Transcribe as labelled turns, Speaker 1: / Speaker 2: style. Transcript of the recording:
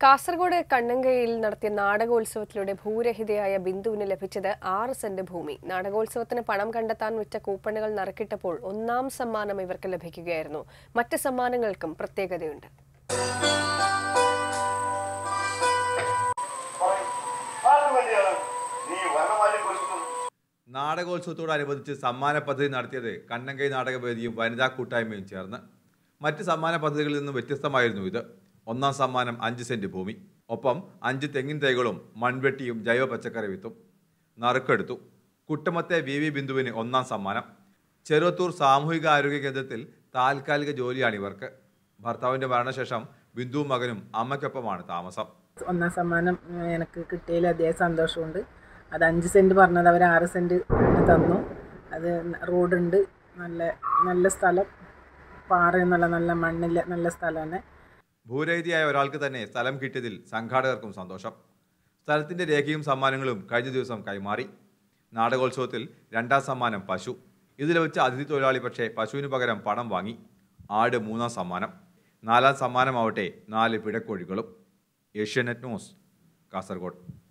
Speaker 1: കാസർഗോഡ് കണ്ണങ്കയിൽ നടത്തിയ നാടകോത്സവത്തിലൂടെ ഭൂരഹിതയായ ബിന്ദുവിന് ലഭിച്ചത് ആറ് സെന്റ് ഭൂമി നാടകോത്സവത്തിന് പണം കണ്ടെത്താൻ വിറ്റ കൂപ്പണുകൾ നറുക്കിട്ടപ്പോൾ ഒന്നാം സമ്മാനം ഇവർക്ക് ലഭിക്കുകയായിരുന്നു മറ്റ് സമ്മാനങ്ങൾക്കും പ്രത്യേകതയുണ്ട്
Speaker 2: ആർക്ക് വേണ്ടിയാണ് നീ വനമാലി കുറിച്ചും
Speaker 3: നാടകോത്സവത്തോടനുബന്ധിച്ച് സമ്മാന പദ്ധതി നടത്തിയത് കണ്ണങ്കൈ നാടകവേദിയും വനിതാ കൂട്ടായ്മയും ചേർന്ന് മറ്റ് സമ്മാന പദ്ധതികളിൽ നിന്നും വ്യത്യസ്തമായിരുന്നു ഇത് ഒന്നാം സമ്മാനം അഞ്ച് സെന്റ് ഭൂമി ഒപ്പം അഞ്ച് തെങ്ങിൻ തൈകളും മൺവെട്ടിയും ജൈവ പച്ചക്കറി വിത്തും നറുക്കെടുത്തു കുട്ടമത്തെ വി വി ബിന്ദുവിന് ഒന്നാം സമ്മാനം ചെറുവത്തൂർ സാമൂഹിക ആരോഗ്യ കേന്ദ്രത്തിൽ താൽക്കാലിക ജോലിയാണ് ഇവർക്ക് ഭർത്താവിന്റെ മരണശേഷം ബിന്ദുവും മകനും അമ്മയ്ക്കൊപ്പമാണ് താമസം
Speaker 4: ഒന്നാം സമ്മാനം ഏഹ്, എനിക്ക് കിട്ടിയതിൽ അതേ സന്തോഷമുണ്ട് അത് അഞ്ച് സെൻറ്റ് പറഞ്ഞത് അവർ ആറ് സെൻറ്റ് തന്നു അത് റോഡുണ്ട് നല്ല നല്ല സ്ഥലം പാറ എന്നുള്ള നല്ല മണ്ണില്ല നല്ല സ്ഥലമാണ്
Speaker 3: ഭൂരഹിതയായ ഒരാൾക്ക് തന്നെ സ്ഥലം കിട്ടിയതിൽ സംഘാടകർക്കും സന്തോഷം സ്ഥലത്തിന്റെ രേഖയും സമ്മാനങ്ങളും കഴിഞ്ഞ ദിവസം കൈമാറി നാടകോത്സവത്തിൽ രണ്ടാം സമ്മാനം പശു ഇതിൽ വെച്ച് അതിഥി തൊഴിലാളി പക്ഷേ പശുവിന് പകരം പണം വാങ്ങി ആട് മൂന്നാം സമ്മാനം നാലാം സമ്മാനമാവട്ടെ നാല് പിടക്കോഴികളും ഏഷ്യാനെറ്റ് ന്യൂസ് കാസർഗോഡ്